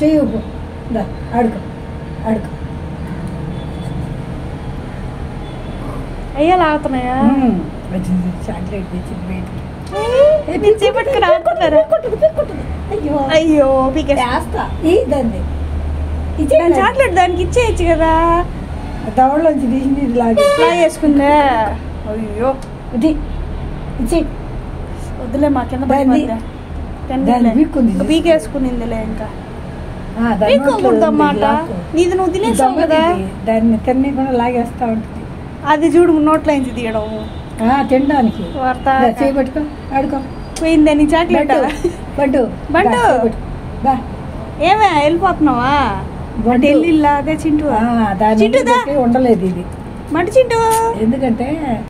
చెయ్యి ఊపు. దా ఆడుకో ఆడుకో అయ్యా లాగుతున్నాయా మ్మ్. వచ్చింది చాక్లెట్ తెచ్చింది బయటికి ఏ, మీరు చేపట్టుకుని ఆడుకుంటారా పీక్కుంటుంది, పీక్కుంటుంది. అయ్యో అయ్యో పీకేస్తా వేస్తా ఈ దాన్ని ఇచ్చే దాని చాక్లెట్ దానికి ఇచ్చేయచ్చు కదా దవడలోంచి తీసి నీరు లాగే అలా చేసుకుందా అయ్యో ఇది ఇచ్చే వద్దులే మా కింద దాన్ని- పడిపోద్దా. దాన్ని తినలే. పీక్కుంది. ఇంకా పీకేసుకునిందిలే ఇంకా పీక్కోకూడదు అన్నమాట నీది నువ్వు తినేసావు కదా దాన్ని తిన్నకుండా లాగేస్తా ఉంటుంది అది చూడు నోట్లో నుంచి తీయడం ఆ, తినడానికి వార్త దా, చేయి పట్టుకో ఆడుకో పోయిందే నీ చాక్లెట్ బంటు బంటు బంటు. దా, చేయి పట్టుకో. దా ఏమే వెళ్ళిపోతున్నావా బంటు. ఢిల్లీలా అదే చింటూ ఆ, దాని చింటూ దా. బట్టి ఉండలేదు ఇది మట్టి చింటూ ఎందుకంటే